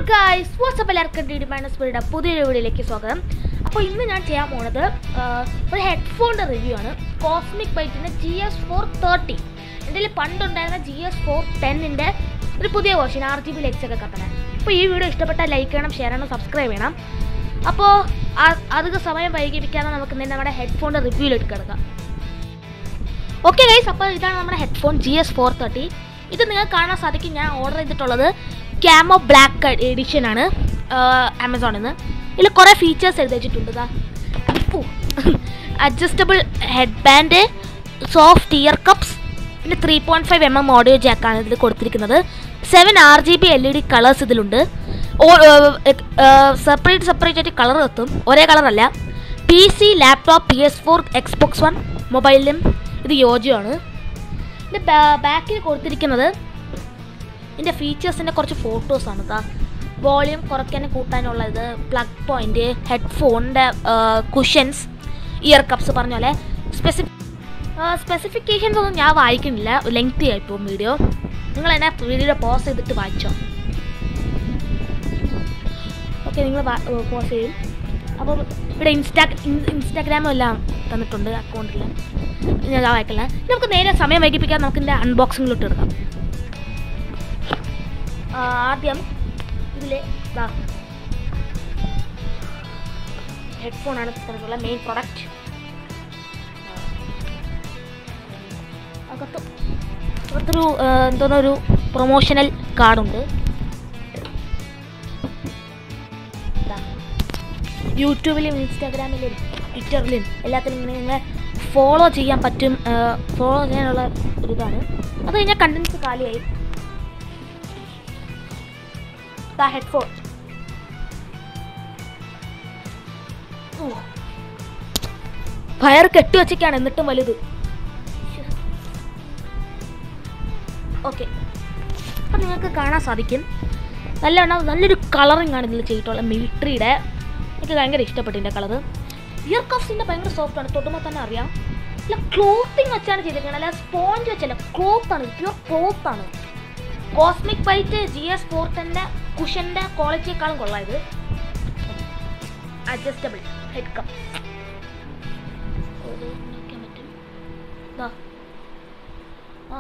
Guys what's up എല്ലാവർക്കും D D minus പിയുടെ പുതിയൊരു വീഡിയോയിലേക്ക് സ്വാഗതം അപ്പോൾ ഇന്ന് ഞാൻ ചെയ്യാൻ പോണത് ആ, ഒരു ഹെഡ്ഫോണിൻ്റെ റിവ്യൂ ആണ് കോസ്മിക് ബൈറ്റിൻ്റെ ജി എസ് ഫോർ തേർട്ടി എൻ്റെ കയ്യിൽ പണ്ടുണ്ടായിരുന്ന ജി എസ് ഫോർ ടെന്നിൻ്റെ ഒരു പുതിയ version R G B lights ഒക്കെ കത്തണേ അപ്പോൾ ഈ വീഡിയോ ഇഷ്ടപ്പെട്ടാൽ ലൈക്ക് ചെയ്യണം ഷെയർ ചെയ്യണം സബ്സ്ക്രൈബ് ചെയ്യണം അപ്പോൾ അധിക സമയം വൈകിപ്പിക്കാതെ നമുക്ക് ഇന്ന് നമ്മുടെ ഹെഡ്ഫോണിൻ്റെ റിവ്യൂയിലേക്ക് കിടക്കാം ഓക്കെ ഗൈസ് അപ്പോൾ ഇതാണ് നമ്മുടെ headphone G S four thirty ഇത് നിങ്ങൾക്ക് കാണാൻ സാധിക്കും ഞാൻ ഓർഡർ ചെയ്തിട്ടുള്ളത് ക്യാമോ ബ്ലാക്ക് എഡിഷൻ ആണ് ആമസോണിൽ നിന്ന് ഇതിൽ കുറേ ഫീച്ചേഴ്സ് എഴുതി വെച്ചിട്ടുണ്ട് ഇതാ adjustable head band soft ear cups പിന്നെ three point five M M audio ജാക്കാണ് ഇതിൽ കൊടുത്തിരിക്കുന്നത് seven R G B L E D colours ഇതിലുണ്ട് സെപ്പറേറ്റ് സെപ്പറേറ്റ് ആയിട്ട് കളർ എത്തും ഒരേ കളറല്ല P C laptop P S four Xbox one മൊബൈലിലും ഇത് യോജിയാണ് ഇതിൻ്റെ ബാക്കിൽ കൊടുത്തിരിക്കുന്നത് ഇതിൻ്റെ ഫീച്ചേഴ്സിൻ്റെ കുറച്ച് ഫോട്ടോസാണ് ഇതാ വോളിയം കുറയ്ക്കാനും കൂട്ടാനുള്ള ഇത് പ്ലഗ് പോയിൻ്റ് ഹെഡ്ഫോണിൻ്റെ കുഷൻസ് ഇയർ കപ്സ് പറഞ്ഞ പോലെ സ്പെസിഫിക് സ്പെസിഫിക്കേഷൻസ് ഒന്നും ഞാൻ വായിക്കുന്നില്ല ലെങ്തി ആയിപ്പോൾ വീഡിയോ നിങ്ങൾ എന്നെ വീഡിയോ പോസ് ചെയ്തിട്ട് വായിച്ചോ ഓക്കെ നിങ്ങൾ പോസ് ചെയ്യും അപ്പോൾ ഇവിടെ ഇൻസ്റ്റാ ഇൻസ്റ്റാഗ്രാമും എല്ലാം തന്നിട്ടുണ്ട് അക്കൗണ്ടിൽ ഞാൻ വായിക്കില്ല ഇനി നമുക്ക് നേരെ സമയം വൈകിപ്പിക്കാൻ നമുക്ക് ഇതിൻ്റെ അൺബോക്സിങ്ങിലോട്ട് എടുക്കാം ആ, ആദ്യം ഇതിൽ ഹെഡ്ഫോൺ ആണ് തന്നിട്ടുള്ള മെയിൻ പ്രൊഡക്റ്റ് അകത്ത് അകത്തൊരു ആ, എന്തോന്നോ ഒരു പ്രൊമോഷണൽ കാർഡുണ്ട് ദാ. യൂട്യൂബിലും ഇൻസ്റ്റാഗ്രാമിലും ട്വിറ്ററിലും എല്ലാത്തിലും ഇങ്ങനെ നിങ്ങളെ ഫോളോ ചെയ്യാൻ പറ്റും ഫോളോ ചെയ്യാനുള്ള ഒരു ഇതാണ് അത് കഴിഞ്ഞാൽ കണ്ടൻസ് കാലിയായി ദാ ഹെഡ്ഫോൺ വയർ കെട്ടിവെച്ചൊക്കെയാണ് എന്നിട്ടും വലുത് ഓക്കെ അപ്പം നിങ്ങൾക്ക് കാണാൻ സാധിക്കും നല്ല നല്ലൊരു കളറിംഗ് ആണ് ഇതിൽ ചെയ്തിട്ടുള്ളത് മിലിറ്ററിയുടെ എനിക്ക് ഭയങ്കര ഇഷ്ടപ്പെട്ടു ഇതിൻ്റെ കളറ് ഇയർ കഫ്സിൻ്റെ ഭയങ്കര സോഫ്റ്റ് ആണ് തൊട്ടുമ്പോൾ തന്നെ അറിയാം അല്ല ക്ലോത്തിങ് വെച്ചാണ് ചെയ്തിരിക്കുന്നത് അല്ല സ്പോഞ്ച് വെച്ചല്ല ക്ലോത്ത് ആണ് പ്യുവർ ക്ലോത്ത് ആണ് കോസ്മിക് വൈറ്റ് ജി എസ് ഫോർട്ടൻ്റെ കുഷൻ്റെ ക്വാളിറ്റിയേക്കാളും കൊള്ളാം ഇത് അഡ്ജസ്റ്റബിൾ ഹെഡ് കപ്പ് പറ്റും ദാ. ആ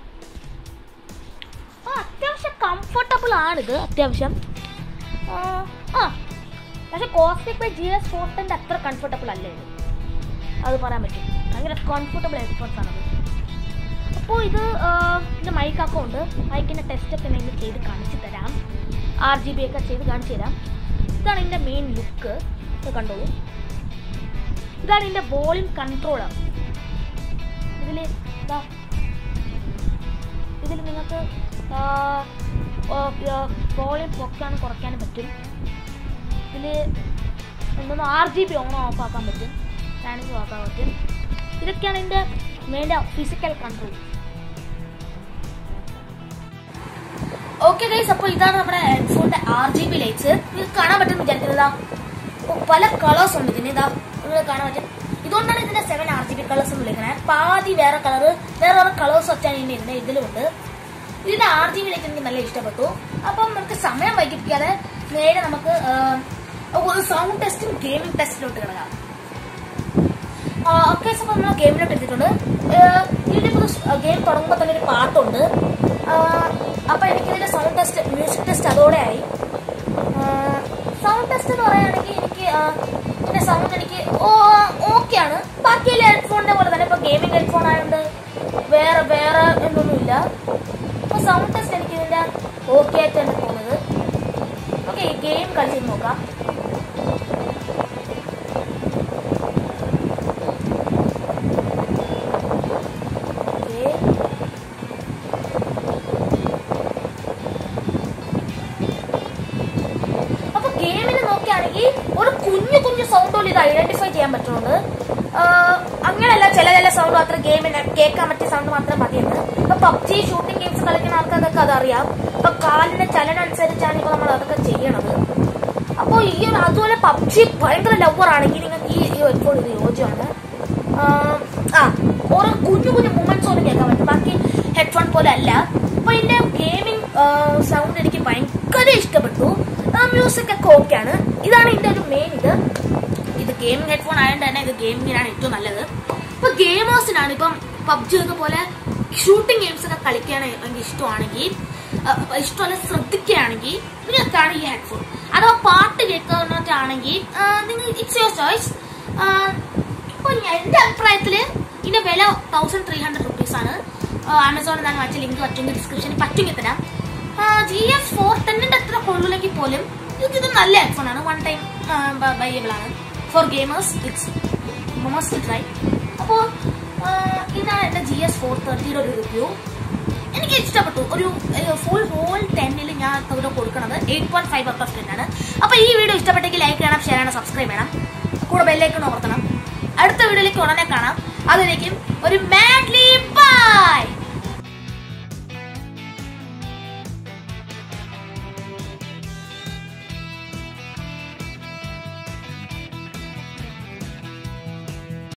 ആ, അത്യാവശ്യം കംഫർട്ടബിൾ ആണിത് അത്യാവശ്യം ആ, ആ പക്ഷെ കോസ്മിക് ബൈ ജി എസ് ഫോർട്ടിൻ്റെ അത്ര കംഫർട്ടബിൾ അല്ല ഇത് അത് പറയാൻ പറ്റും ഭയങ്കര കംഫർട്ടബിൾ ഹെഡ്ഫോൺസ് ആണത് അപ്പോൾ ഇത് ആ, ഇതിൻ്റെ മൈക്കൊക്കെ ഉണ്ട് മൈക്കിൻ്റെ ടെസ്റ്റൊക്കെ ഞാൻ ഇന്ന് ചെയ്ത് കാണിച്ചു തരാം ആർ ജി ബി ഒക്കെ ചെയ്ത് കാണിച്ചു തരാം ഇതാണ് ഇതിൻ്റെ മെയിൻ ലുക്ക് ഇത് കണ്ടോളൂ ഇതാണ് ഇതിൻ്റെ വോളിയം കൺട്രോളർ ഇതിൽ ഇതാ ഇതിൽ നിങ്ങൾക്ക് വോളിയം പൊക്കാനും കുറയ്ക്കാനും പറ്റും ഇതിൽ എന്തോന്ന് R G B on off ആക്കാൻ പറ്റും ഫാനിങ് ആക്കാൻ പറ്റും ഇതൊക്കെയാണ് ഇതിൻ്റെ main physical control okay guys അപ്പോൾ ഇതാണ് നമ്മുടെ ഹെഡ്ഫോണിന്റെ ആർ ജി ബി ലൈറ്റ്സ് നിങ്ങൾക്ക് കാണാൻ പറ്റും വിചാരിക്കുന്നതാ പല കളേഴ്സ് ഉണ്ട് ഇതിന് ഇതാ നിങ്ങൾ കാണാൻ പറ്റും ഇതുകൊണ്ടാണ് ഇതിന്റെ seven R G B colours എന്ന് വിളിക്കണേ പാതി വേറെ കളറ് വേറെ വേറെ കളേഴ്സ് വെച്ചാണ് ഇതിന് ഇരുന്നത് ഇതിലുണ്ട് ഇതിന്റെ ആർ ജി ബി ലൈറ്റ് എനിക്ക് നല്ല ഇഷ്ടപ്പെട്ടു അപ്പം നമുക്ക് സമയം വൈകിപ്പിക്കാതെ നേരെ നമുക്ക് ആ, ഒരു സൗണ്ട് ടെസ്റ്റും ഗെയിമിംഗ് ടെസ്റ്റിലോട്ട് കിടക്കാം ഓക്കെ അപ്പോൾ നമ്മൾ ഗെയിമിലോട്ട് എടുത്തിട്ടുണ്ട് ഇതിൻ്റെ ഗെയിം തുടങ്ങുമ്പോൾ തന്നെ ഒരു പാട്ടുണ്ട് അപ്പോൾ എനിക്ക് ഇതിൻ്റെ സൗണ്ട് ടെസ്റ്റ് മ്യൂസിക് ടെസ്റ്റ് അതോടെ ആയി സൗണ്ട് ടെസ്റ്റ് എന്ന് പറയുകയാണെങ്കിൽ എനിക്ക് ആ, ഇതിൻ്റെ സൗണ്ട് എനിക്ക് ഓക്കെയാണ് ബാക്കിയുള്ള ഹെഡ്ഫോണിൻ്റെ പോലെ തന്നെ ഇപ്പോൾ ഗെയിമിംഗ് ഹെഡ്ഫോൺ ആയതുകൊണ്ട് വേറെ വേറെ എന്നൊന്നുമില്ല അപ്പോൾ സൗണ്ട് ടെസ്റ്റ് എനിക്ക് ഇതിൻ്റെ ഓക്കെ ആയിട്ട് തന്നെ തോന്നുന്നത് ഓക്കെ ഗെയിം കളിച്ച് നോക്കാം ഓക്കെ അപ്പൊ ഗെയിമിൽ നോക്കുകയാണെങ്കിൽ ഒരു കുഞ്ഞു കുഞ്ഞു സൗണ്ട് പോലും ഇത് ഐഡന്റിഫൈ ചെയ്യാൻ പറ്റുന്നുണ്ട് ആഹ് അങ്ങനെയല്ല ചില ചില സൗണ്ട് മാത്രം ഗെയിമിന് കേൾക്കാൻ പറ്റിയ സൗണ്ട് മാത്രം മതിയെന്ന് ഇപ്പൊ പബ്ജി ഷൂട്ടിംഗ് ഗെയിംസ് കളിക്കുന്ന ആൾക്കാർക്കൊക്കെ അതറിയാം അപ്പൊ കാലിന്റെ ചലനം അനുസരിച്ചാണ് ഇപ്പൊ നമ്മൾ അതൊക്കെ ചെയ്യണത് അപ്പോൾ ഈ ഒരു അതുപോലെ പബ്ജി ഭയങ്കര ലവർ ആണെങ്കിൽ നിങ്ങൾക്ക് ഈ ഈ ഹെഡ്ഫോൺ ഇത് യോജ്യമാണ് ആഹ് ആ ഓരോ കുഞ്ഞു കുഞ്ഞു മൂമെന്റ്സ് പോലും കേൾക്കാൻ പറ്റും ബാക്കി ഹെഡ്ഫോൺ പോലെ അല്ല അപ്പൊ ഇതിന്റെ ഗെയിമിംഗ് സൗണ്ട് എനിക്ക് ഭയങ്കര ഇഷ്ടപ്പെട്ടു മ്യൂസിക് ഒക്കെ ഓക്കെയാണ് ഇതാണ് ഇതിന്റെ ഒരു മെയിൻ ഇത് ഇത് ഗെയിമിംഗ് ഹെഡ്ഫോൺ ആയതുകൊണ്ട് തന്നെ ഇത് ഗെയിമിങ്ങിനാണ് ഏറ്റവും നല്ലത് ഇപ്പൊ ഗെയിമേഴ്സിനാണ് ഇപ്പം പബ്ജി ഒക്കെ പോലെ ഷൂട്ടിംഗ് ഗെയിംസ് ഒക്കെ കളിക്കാൻ ഭയങ്കര ഇഷ്ടമാണെങ്കിൽ അഹ് ഇഷ്ടമല്ല ശ്രദ്ധിക്കുകയാണെങ്കിൽ നിങ്ങൾക്കാണ് ഈ ഹെഡ്ഫോൺ അഥവാ പാട്ട് കേൾക്കുന്നതാണെങ്കിൽ നിങ്ങൾ ഇറ്റ്സ് യുവർ ചോയ്സ് ഇപ്പൊ ഞാൻ- എന്റെ അഭിപ്രായത്തില് ഇതിന്റെ വില തൗസൻഡ് ത്രീ ഹൺഡ്രഡ് റുപ്പീസ് ആണ് ആമസോണിൽ നിന്നാണ് വാങ്ങിച്ച ലിങ്ക് പറ്റുമെങ്കിൽ ഡിസ്ക്രിപ്ഷനിൽ പറ്റുമെങ്കിൽ തരാം ജി എസ് ഫോർ ടെന്നിന്റെ അത്ര കൊള്ളില്ലെങ്കിൽ പോലും ഇത് ഇത് നല്ല ഹെഡ്ഫോൺ ആണ് വൺ ടൈം ബൈബിൾ ആണ് for gamers it's must try അപ്പോൾ ഇതാണ് എന്റെ ജി എസ് ഫോർ തേർട്ടിയുടെ ഒരു റിവ്യൂ എനിക്ക് ഇഷ്ടപ്പെട്ടു ഒരു ഫുൾ ഹോൾ ടെന്നിൽ ഞാൻ ഇവിടെ കൊടുക്കുന്നത് eight point five out of ten ആണ് അപ്പൊ ഈ വീഡിയോ ഇഷ്ടപ്പെട്ടെങ്കിൽ ലൈക്ക് ചെയ്യണം ഷെയർ ചെയ്യണം സബ്സ്ക്രൈബ് ചെയ്യണം കൂടെ ബെല്ലേക്ക് ഓർത്തണം അടുത്ത വീഡിയോയിലേക്ക് ഉടനെ കാണാം അതിലേക്കും ഒരു മാഡ്ലി ബൈ